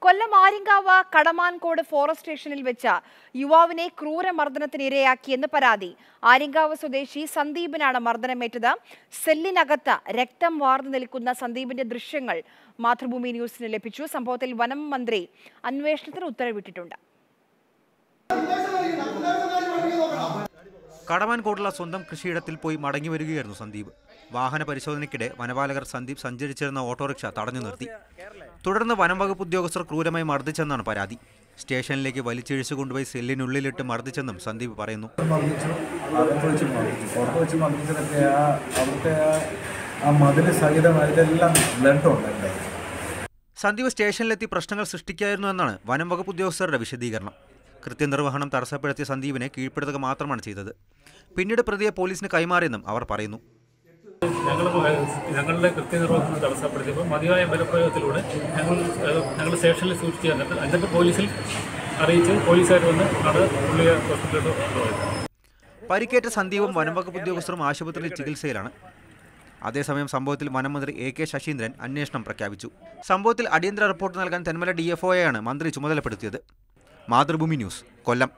കൊല്ലം Aryankavu കടമാൻകോട് forest സ്റ്റേഷനിൽ വെച്ച യുവാവിനെ ക്രൂരമർദ്ദനത്തിന് ഇരയാക്കിയെന്ന് പരാതി ആര്യങ്കാവ് സ്വദേശി സന്ദീപിനാണ് മർദ്ദനമേറ്റത് സെല്ലിനകത്ത് രക്തം വാർന്നു നിൽക്കുന്ന സന്ദീപിന്റെ ദൃശ്യങ്ങൾ മാതൃഭൂമി ന്യൂസിന് ലഭിച്ചു സംഭവത്തിൽ വനം മന്ത്രി അന്വേഷണത്തിന് ഉത്തരവിട്ടിട്ടുണ്ട് കടവാൻകോടുള്ള സ്വന്തം കൃഷിയിടത്തിൽ പോയി മടങ്ങി വരികയായിരുന്നു സന്ദീപ് വാഹന പരിശോധനയ്ക്കിടെ വനപാലകർ സന്ദീപ് സഞ്ചരിച്ചിരുന്ന ഓട്ടോറിക്ഷ തടഞ്ഞു നിർത്തി തുടർന്ന് വനം വകുപ്പ് ഉദ്യോഗസ്ഥർ ക്രൂരമായി മർദ്ദിച്ചെന്നാണ് പരാതി സ്റ്റേഷനിലേക്ക് വലിച്ചിഴിച്ചു കൊണ്ടുപോയി സെല്ലിനുള്ളിലിട്ട് മർദ്ദിച്ചെന്നും സന്ദീപ് പറയുന്നു മർദ്ദിച്ചു അകത്ത് വെച്ച് മർദ്ദിച്ചു പുറത്ത് വെച്ച് മർദ്ദിച്ചതൊക്കെ ആ അവിടുത്തെ ആ ആ മതില് സഹിതം അതിലെല്ലാം ബ്ലഡ് ഉണ്ട് എൻ്റെ സന്ദീപ് സ്റ്റേഷനിലെത്തി പ്രശ്നങ്ങൾ സൃഷ്ടിക്കായിരുന്നു എന്നാണ് വനം വകുപ്പ് ഉദ്യോഗസ്ഥരുടെ വിശദീകരണം കൃത്യനിർവഹണം തടസ്സപ്പെടുത്തിയ സന്ദീപിനെ കീഴ്പ്പെടുത്തുക മാത്രമാണ് ചെയ്തത് പിന്നീട് പ്രതിയെ പോലീസിന് കൈമാറിയെന്നും അവർ പറയുന്നു ഞങ്ങൾ ഞങ്ങളുടെ കൃത്യനിർവഹണം തടസ്സപ്പെടുത്തിയപ്പോൾ മതിയായ ബലപ്രയോഗത്തിലൂടെ ഞങ്ങൾ ഏഹ്, ഞങ്ങൾ സ്റ്റേഷനിൽ സൂക്ഷിച്ച് തന്നിട്ട് എന്നിട്ട് പോലീസിൽ അറിയിച്ച് പോലീസുകാർ വന്ന് ആണ് പുള്ളിയെ ഹോസ്പിറ്റലിലോട്ട് കൊണ്ടുപോയത് പരിക്കേറ്റ സന്ദീപും വനം വകുപ്പ് ഉദ്യോഗസ്ഥരും ആശുപത്രിയിൽ ചികിത്സയിലാണ് അതേസമയം സംഭവത്തിൽ വനമന്ത്രി എ കെ ശശീന്ദ്രൻ അന്വേഷണം പ്രഖ്യാപിച്ചു സംഭവത്തിൽ അടിയന്തര റിപ്പോർട്ട് നൽകാൻ തെന്മല ഡി എഫ് മന്ത്രി ചുമതലപ്പെടുത്തിയത് മാതൃഭൂമി ന്യൂസ് കൊല്ലം